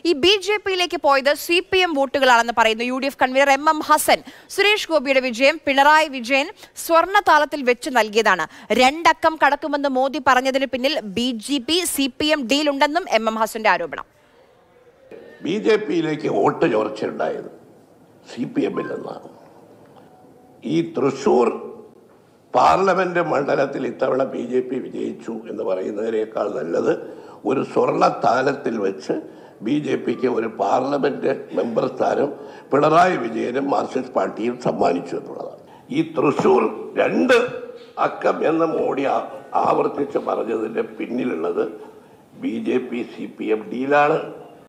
ഈ B J പിയിലേക്ക് പോയത് സി പി എം വോട്ടുകളാണെന്ന് പറയുന്നു U D F convener M M Hassan Suresh ഗോപിയുടെ വിജയം പിണറായി വിജയൻ സ്വർണ്ണ താളത്തിൽ വെച്ച് നൽകിയതാണ് രണ്ടക്കം കടക്കുമെന്ന് മോദി പറഞ്ഞതിന് പിന്നിൽ B J P C P M ഡീലുണ്ടെന്നും എം എം ഹസന്റെ ആരോപണം ബി ജെ പിയിലേക്ക് വോട്ട് ചോർച്ചയുണ്ടായത് സി പി എമ്മിൽ നിന്നാണ് ഈ തൃശൂർ പാർലമെന്റ് മണ്ഡലത്തിൽ ഇത്തവണ ബി ജെ പി വിജയിച്ചു എന്ന് പറയുന്നതിനേക്കാൾ നല്ലത് ഒരു സ്വർണ്ണ താലത്തിൽ വെച്ച് ബി ജെ പിക്ക് ഒരു പാർലമെന്റ് മെമ്പർ സ്ഥാനം പിണറായി വിജയനും മാർക്സിസ്റ്റ് പാർട്ടിയും സമ്മാനിച്ചു എന്നുള്ളതാണ് ഈ തൃശൂർ രണ്ട് അക്കം എന്ന് മോഡി ആ- ആവർത്തിച്ച് പറഞ്ഞതിന്റെ പിന്നിലുള്ളത് B J P C P M ഡീലാണ്